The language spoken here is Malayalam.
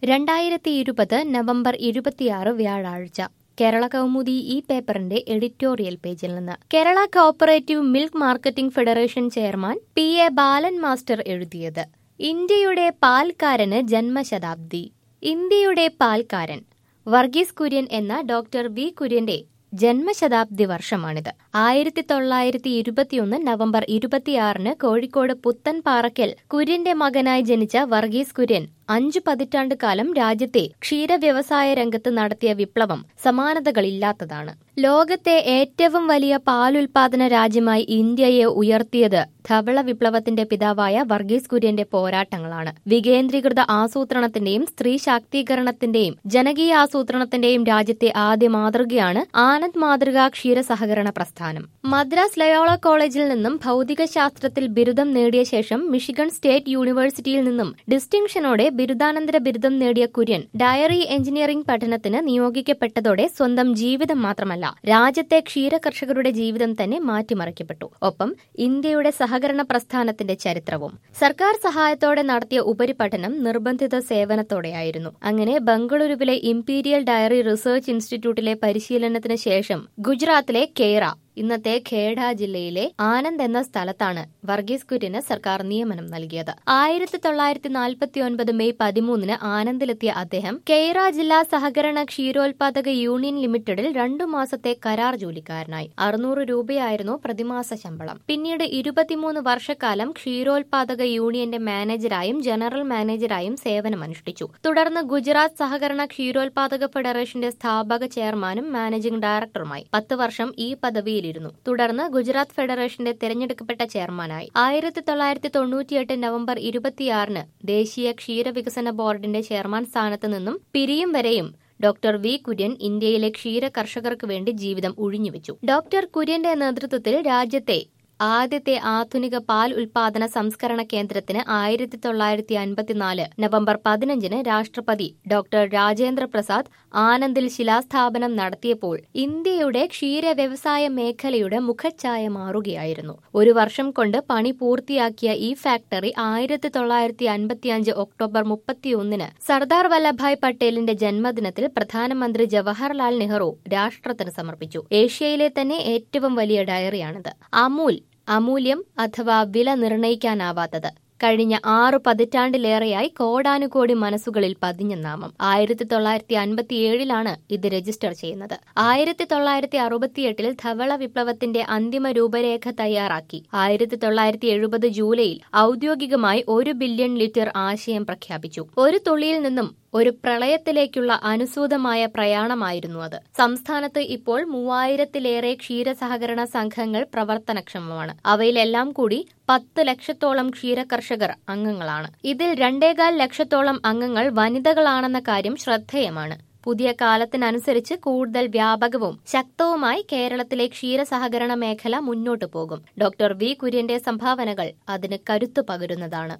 രണ്ടായിരത്തി ഇരുപത് നവംബർ ഇരുപത്തിയാറ് വ്യാഴാഴ്ച കേരള കൗമുദി ഈ പേപ്പറിന്റെ എഡിറ്റോറിയൽ പേജിൽ നിന്ന് Kerala cooperative milk marketing federation chairman P A Balan master എഴുതിയത് ഇന്ത്യയുടെ പാൽക്കാരന് ജന്മശതാബ്ദി ഇന്ത്യയുടെ പാൽക്കാരൻ വർഗീസ് കുര്യൻ എന്ന ഡോക്ടർ വി കുര്യന്റെ ജന്മശതാബ്ദി വർഷമാണിത് ആയിരത്തി തൊള്ളായിരത്തി ഇരുപത്തിയൊന്ന് നവംബർ ഇരുപത്തിയാറിന് കോഴിക്കോട് പുത്തൻ പാറക്കൽ കുര്യന്റെ മകനായി ജനിച്ച വർഗീസ് കുര്യൻ അഞ്ചു പതിറ്റാണ്ട് കാലം രാജ്യത്തെ ക്ഷീരവ്യവസായ രംഗത്ത് നടത്തിയ വിപ്ലവം സമാനതകളില്ലാത്തതാണ് ലോകത്തെ ഏറ്റവും വലിയ പാലുൽപാദന രാജ്യമായി ഇന്ത്യയെ ഉയർത്തിയത് ധവള വിപ്ലവത്തിന്റെ പിതാവായ വർഗീസ് കുര്യന്റെ പോരാട്ടങ്ങളാണ് വികേന്ദ്രീകൃത ആസൂത്രണത്തിന്റെയും സ്ത്രീ ശാക്തീകരണത്തിന്റെയും ജനകീയ ആസൂത്രണത്തിന്റെയും രാജ്യത്തെ ആദ്യ മാതൃകയാണ് ആനന്ദ് മാതൃക ക്ഷീര സഹകരണ പ്രസ്ഥാനം മദ്രാസ് ലയോള കോളേജിൽ നിന്നും ഭൗതിക ശാസ്ത്രത്തിൽ ബിരുദം നേടിയ ശേഷം മിഷിഗൺ സ്റ്റേറ്റ് യൂണിവേഴ്സിറ്റിയിൽ നിന്നും ഡിസ്റ്റിങ്ഷനോടെ ബിരുദാനന്തര ബിരുദം നേടിയ കുര്യൻ ഡയറി എഞ്ചിനീയറിംഗ് പഠനത്തിന് നിയോഗിക്കപ്പെട്ടതോടെ സ്വന്തം ജീവിതം മാത്രമല്ല രാജ്യത്തെ ക്ഷീര കർഷകരുടെ ജീവിതം തന്നെ മാറ്റിമറിക്കപ്പെട്ടു ഒപ്പം ഇന്ത്യയുടെ സഹകരണ പ്രസ്ഥാനത്തിന്റെ ചരിത്രവും സർക്കാർ സഹായത്തോടെ നടത്തിയ ഉപരിപഠനം നിർബന്ധിത സേവനത്തോടെയായിരുന്നു അങ്ങനെ ബംഗളൂരുവിലെ ഇംപീരിയൽ ഡയറി റിസർച്ച് ഇൻസ്റ്റിറ്റ്യൂട്ടിലെ പരിശീലനത്തിന് ശേഷം ഗുജറാത്തിലെ കേറ ഇന്നത്തെ ഖേഡ ജില്ലയിലെ ആനന്ദ് എന്ന സ്ഥലത്താണ് വർഗീസ് കുര്യന് സർക്കാർ നിയമനം നൽകിയത് ആയിരത്തി തൊള്ളായിരത്തി നാൽപ്പത്തി ഒൻപത് മെയ് പതിമൂന്നിന് ആനന്ദിലെത്തിയ അദ്ദേഹം കെയ്റ ജില്ലാ സഹകരണ ക്ഷീരോത്പാദക യൂണിയൻ ലിമിറ്റഡിൽ രണ്ടു മാസത്തെ കരാർ ജോലിക്കാരനായി അറുന്നൂറ് രൂപയായിരുന്നു പ്രതിമാസ ശമ്പളം പിന്നീട് ഇരുപത്തിമൂന്ന് വർഷക്കാലം ക്ഷീരോത്പാദക യൂണിയന്റെ മാനേജരായും ജനറൽ മാനേജരായും സേവനമനുഷ്ഠിച്ചു തുടർന്ന് ഗുജറാത്ത് സഹകരണ ക്ഷീരോത്പാദക ഫെഡറേഷന്റെ സ്ഥാപക ചെയർമാനും മാനേജിംഗ് ഡയറക്ടറുമായി പത്ത് വർഷം ഈ പദവിയിൽ പദവിയിലിരുന്നു തുടർന്ന് ഗുജറാത്ത് ഫെഡറേഷന്റെ തെരഞ്ഞെടുക്കപ്പെട്ട ചെയർമാനായി ആയിരത്തി തൊള്ളായിരത്തി തൊണ്ണൂറ്റിയെട്ട് നവംബർ ഇരുപത്തിയാറിന് ദേശീയ ക്ഷീരവികസന ബോർഡിന്റെ ചെയർമാൻ സ്ഥാനത്ത് നിന്നും പിരിയും വരെയും ഡോക്ടർ വി കുര്യൻ ഇന്ത്യയിലെ ക്ഷീര കർഷകർക്ക് വേണ്ടി ജീവിതം ഉഴിഞ്ഞുവെച്ചു ഡോക്ടർ കുര്യന്റെ നേതൃത്വത്തിൽ രാജ്യത്തെ ആദ്യത്തെ ആധുനിക പാൽ ഉൽപാദന സംസ്കരണ കേന്ദ്രത്തിന് ആയിരത്തി തൊള്ളായിരത്തി അൻപത്തിനാല് നവംബർ പതിനഞ്ചിന് രാഷ്ട്രപതി ഡോക്ടർ രാജേന്ദ്ര പ്രസാദ് ആനന്ദിൽ ശിലാസ്ഥാപനം നടത്തിയപ്പോൾ ഇന്ത്യയുടെ ക്ഷീര വ്യവസായ മേഖലയുടെ മുഖച്ഛായ മാറുകയായിരുന്നു ഒരു വർഷം കൊണ്ട് പണി പൂർത്തിയാക്കിയ ഈ ഫാക്ടറി ആയിരത്തി തൊള്ളായിരത്തി അൻപത്തിയഞ്ച് ഒക്ടോബർ മുപ്പത്തിയൊന്നിന് സർദാർ വല്ലഭായ് പട്ടേലിന്റെ ജന്മദിനത്തിൽ പ്രധാനമന്ത്രി ജവഹർലാൽ നെഹ്റു രാഷ്ട്രത്തിന് സമർപ്പിച്ചു ഏഷ്യയിലെ തന്നെ ഏറ്റവും വലിയ ഡയറിയാണിത് അമൂൽ അമൂല്യം അഥവാ വില നിർണയിക്കാനാവാത്തത് കഴിഞ്ഞ ആറു പതിറ്റാണ്ടിലേറെയായി കോടാനുകോടി മനസ്സുകളിൽ പതിഞ്ഞ നാമം ആയിരത്തി തൊള്ളായിരത്തി അൻപത്തിയേഴിലാണ് ഇത് രജിസ്റ്റർ ചെയ്യുന്നത് ആയിരത്തി തൊള്ളായിരത്തി അറുപത്തിയെട്ടിൽ ധവള വിപ്ലവത്തിന്റെ അന്തിമ രൂപരേഖ തയ്യാറാക്കി ആയിരത്തി തൊള്ളായിരത്തി എഴുപത് ജൂലൈയിൽ ഔദ്യോഗികമായി ഒരു ബില്യൺ ലിറ്റർ ആശയം പ്രഖ്യാപിച്ചു ഒരു തുള്ളിയിൽ നിന്നും ഒരു പ്രളയത്തിലേക്കുള്ള അനുസൂതമായ പ്രയാണമായിരുന്നു അത് സംസ്ഥാനത്ത് ഇപ്പോൾ മൂവായിരത്തിലേറെ ക്ഷീരസഹകരണ സംഘങ്ങൾ പ്രവർത്തനക്ഷമമാണ് അവയിലെല്ലാം കൂടി പത്ത് ലക്ഷത്തോളം ക്ഷീരകർഷകർ അംഗങ്ങളാണ് ഇതിൽ രണ്ടേകാൽ ലക്ഷത്തോളം അംഗങ്ങൾ വനിതകളാണെന്ന കാര്യം ശ്രദ്ധേയമാണ് പുതിയ കാലത്തിനനുസരിച്ച് കൂടുതൽ വ്യാപകവും ശക്തവുമായി കേരളത്തിലെ ക്ഷീരസഹകരണ മേഖല മുന്നോട്ടു പോകും ഡോക്ടർ വി കുര്യന്റെ സംഭാവനകൾ അതിന് കരുത്തു പകരുന്നതാണ്